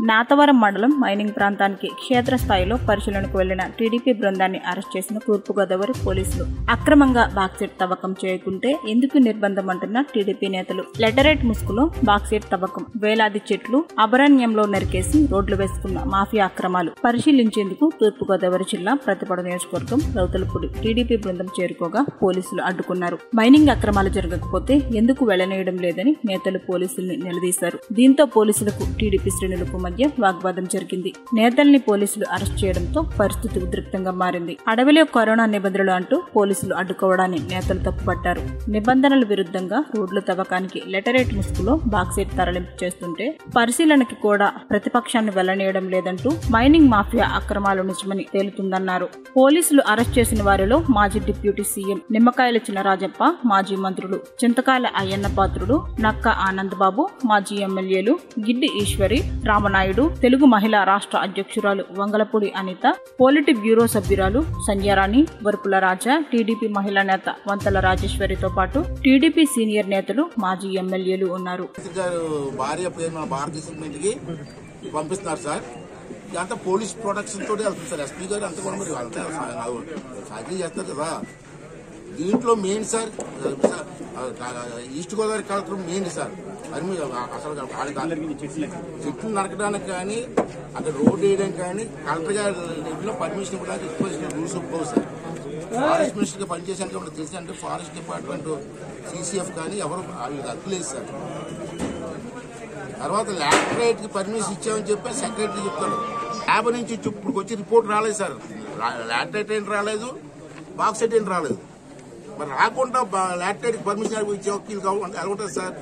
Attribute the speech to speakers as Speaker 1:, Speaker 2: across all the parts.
Speaker 1: నాతవరం మండలం మైనింగ్ ప్రాంతానికి క్షేత్రస్థాయిలో పరిశీలనకు వెళ్లిన టీడీపీ బృందాన్ని అరెస్ట్ చేసిన తూర్పుగోదావరి పోలీసులు అక్రమంగా బాక్సైట్ తవ్వకం చేయకుంటే ఎందుకు నిర్బంధం అంటున్న టీడీపీ నేతలు లెటరేట్ ముసుగులో బాక్సైట్ తవ్వకం వేలాది చెట్లు అభరణ్యంలో నరికేసి రోడ్లు వేసుకున్న మాఫియా అక్రమాలు పరిశీలించేందుకు తూర్పుగోదావరి జిల్లా ప్రతిపడ నియోజకవర్గం రౌతలపూడి టీడీపీ బృందం చేరుకోగా పోలీసులు అడ్డుకున్నారు మైనింగ్ అక్రమాలు జరగకపోతే ఎందుకు వెళ్లనేయడం లేదని నేతలు పోలీసుల్ని నిలదీశారు దీంతో పోలీసులకు టీడీపీ శ్రేణులకు మధ్య వాగ్వాదం జరిగింది నేతల్ని పోలీసులు అరెస్ట్ చేయడంతో పరిస్థితి ఉద్రిక్తంగా మారింది అడవిలో కరోనా నిబంధనలు అంటూ పోలీసులు అడ్డుకోవడాన్ని నేతలు తప్పుపట్టారు నిబంధనల విరుద్ధంగా రోడ్ల తవ్వకానికి లెటరేట్ ముసుగులో బాక్సైట్ తరలింపు చేస్తుంటే పరిశీలనకి కూడా ప్రతిపక్షాన్ని వెళ్లనీయడం లేదంటూ మైనింగ్ మాఫియా అక్రమాలు నిజమని తేలుతుందన్నారు పోలీసులు అరెస్ట్ చేసిన వారిలో మాజీ డిప్యూటీ సీఎం నిమ్మకాయల చినరాజప్ప మాజీ మంత్రులు చింతకాయల అయ్యన్న పాత్రుడు నక్క ఆనందబాబు మాజీ ఎమ్మెల్యేలు గిడ్డి ఈశ్వరి రామనాయుడు తెలుగు మహిళా రాష్ట్ర అధ్యక్షురాలు వంగలపూడి అనిత పోలిటి బ్యూరో సభ్యురాలు సంధ్యారాణి వరుపుల రాజా టీడీపీ మహిళా నేత వంతల రాజేశ్వరితో పాటు టీడీపీ సీనియర్ నేతలు మాజీ ఎమ్మెల్యేలు ఉన్నారు
Speaker 2: మంత్రి గారు భార్య పేరు మన భారతీయ సిమెంట్కి పంపిస్తున్నారు సార్ ఇదంతా పోలీస్ ప్రొటెక్షన్ తోటి వెళ్తుంది సార్ ఎస్పీ గారు అంతా కూడా మరి అంతా సాధ్యం చేస్తారు కదా దీంట్లో main sir East Godavari collector main sir అది మీ- అసలు వాళ్ళకి చెట్లు నరకడానికి కానీ అక్కడ రోడ్ వేయడానికి కానీ కలెక్టర్ గారి లెవెల్లో పర్మిషన్ ఇవ్వడానికి ఎక్కువ రూల్స్ ఒప్పుకోవు సార్ ఫారెస్ట్ మినిస్టర్ గా పనిచేసాక మనకు తెలిసి అంటే ఫారెస్ట్ డిపార్ట్మెంట్ సీసీఎఫ్ కానీ ఎవరు వాళ్ళకి హక్కు లేదు సార్ తర్వాత ల్యాబొరేట్ కి పర్మిషన్ ఇచ్చామని చెప్పి సెక్రటరీ చెప్తాడు ల్యాబ్ నుంచి ఇప్పుడు వచ్చి రిపోర్ట్ రాలేదు సార్ ల్యాటరేట్ ఏంటి రాలేదు బాక్సెట్ ఏంటి రాలేదు మరి రాకుండా ల్యాటరేట్ పర్మిషన్ ఇచ్చే వకీలు కావాలి ఎలా ఉంటుంది సార్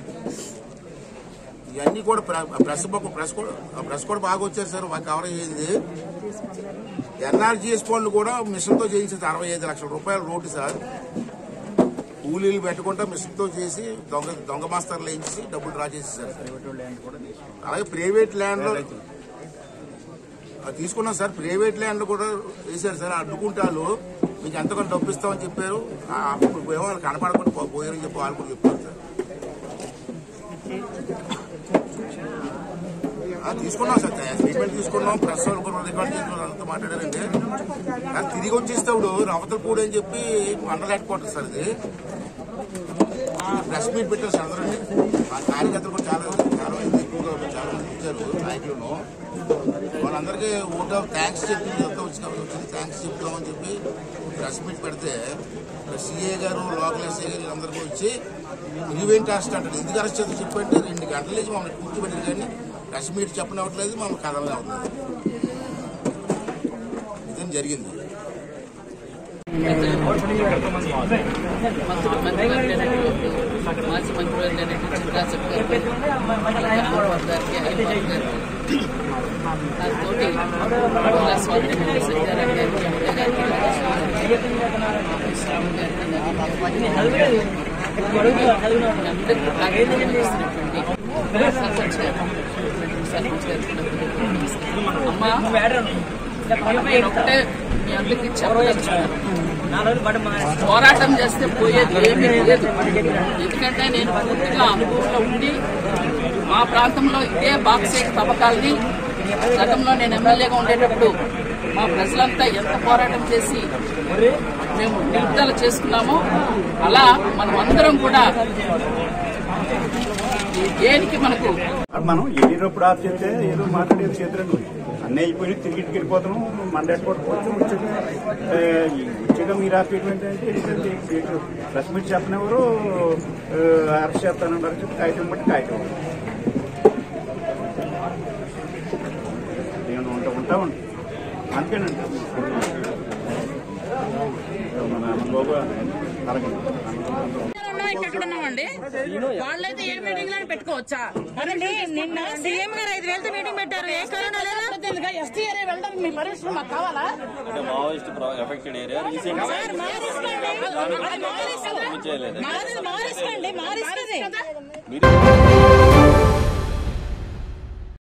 Speaker 2: ఇవన్నీ కూడా ప్ర- ప్రెస్ బొక్క- ప్రెస్ కూడా ప్రెస్ కూడా బాగా వచ్చారు సార్ మాకు కవర్ అయ్యింది ఎన్ఆర్జీఎస్ పనులు కూడా మిషన్ తో చేయించింది అరవై ఐదు లక్షల రూపాయల రోడ్డు సార్ కూలీలు పెట్టకుండా మిషన్ తో చేసి దొంగ దొంగ మాస్టర్లు వేయించి డబ్బులు డ్రా చేసేసారు సార్ అలాగే ప్రైవేట్ ల్యాండ్ లో అది తీసుకున్నాం సార్ ప్రైవేట్ ల్యాండ్ కూడా వేశారు సార్ అడ్డుకుంటారు మీకు ఎంతకంత డబ్బు ఇస్తామని చెప్పారు ఆ, అప్పుడు పోయే వాళ్ళు కనపడకుండా పో- పోయారని చెప్పి వాళ్ళు కూడా చెప్పారు సార్ ఆ, తీసుకున్నాం సార్ స్టేట్మెంట్ తీసుకున్నాం ప్రెస్ వాళ్ళు కూడా రికార్డ్ చేసుకున్నాం అంతా మాట్లాడారండి కానీ తిరిగి వచ్చేస్తాడు రవతలపూడి అని చెప్పి మండల హెడ్ క్వార్టర్ సార్ ఇది ప్రెస్ మీట్ పెట్టారు సార్ అందరూ ఆ కార్యకర్తలు కూడా చాలా చాలా మంది ఎక్కువగా చాలా మంది ఇచ్చారు నాయకులను వాళ్ళందరికీ ఓట్ ఆఫ్ థ్యాంక్స్ చెప్పి ఇదంతా వచ్చి కాబట్టి వచ్చింది థ్యాంక్స్ చెప్తామని చెప్పి ప్రెస్ మీట్ పెడితే సిఏ గారు లోకల్ ఎస్ఐ గారు వీళ్ళందరూ కూడా వచ్చి ఈవెంట్ అరెస్ట్ అంటారు ఎందుకు అరెస్ట్ చేస్తే చెప్పంటే రెండు గంటల నుంచి మమ్మల్ని కూర్చోబెట్టారు కానీ ప్రెస్ మీట్ చెప్పనవట్లేదు మమ్మల్ని కథలు అవుతుంది ఇదేం జరిగింది
Speaker 3: మంత్రులు మంత్రివర్యులైనటువంటి మాజీ మంత్రివర్యులైనటువంటి చిత్రాసప్ గారికి రామరావు గారికి అయ్యప్ప గారికి నాతోటి జిల్లా స్వాతంత్ర సత్యారాయణ గారికి ఎమ్మెల్యే గారికి రామకృష్ణ గారికి అందరికీ ప్రాధాన్యత ఇస్తున్నటువంటి సర్పంచ్ గారు సర్పంచ్ గారికి అమ్మా నేను ఒకటే మీ అందరికీ చెప్పదలుచుకున్నాను పోరాటం చేస్తే పోయేది ఏమీ లేదు ఎందుకంటే నేను పూర్తిగా అనుభవంలో ఉండి మా ప్రాంతంలో ఇదే బాక్సైట్ తవ్వకాలని గతంలో నేను ఎమ్మెల్యేగా ఉండేటప్పుడు మా ప్రజలంతా ఎంత పోరాటం చేసి మేము నిలుపుదల చేసుకున్నామో అలా మనం అందరం కూడా దేనికి మనకు
Speaker 4: మనం ఎన్నినప్పుడు ఆఫ్ చేస్తే ఏదో మాట్లాడేది చేతులను అన్నీ అయిపోయి తిరిగి ఇంటికి వెళ్ళిపోతున్నాం మన ఎక్స్పోర్ట్ వచ్చి వచ్చాక ఏ, వచ్చాక మీరు ఆపేయడం ఏంటంటే ఏంటంటే ప్రెస్ మీట్ చెప్పినెవరు అరెస్ట్ చేస్తానంటారు చెప్పి కాగితం బట్టి కాగితం నేను ఉంటా ఉంటా ఉంటా అంతేనండి మన బాబు అలాగే
Speaker 5: ఉన్నాం, ఇక్కడ ఉన్నామండి వాళ్ళైతే ఏ మీటింగ్ లో పెట్టుకోవచ్చా
Speaker 6: అదండి నిన్న సీఎం గారు ఐదు వేలతో మీటింగ్ పెట్టారు ఏ కరోనా లేదా
Speaker 5: ఎస్టీఆర్ వెళ్ళడానికి మీ పర్మిషన్ మాకు కావాలా
Speaker 7: అంటే Maoist affected area recent
Speaker 6: sir మారిస్కండి అది మారిస్కండి
Speaker 7: చేయలేదు
Speaker 6: మారిస్కండి మారిస్తుంది
Speaker 7: మీరు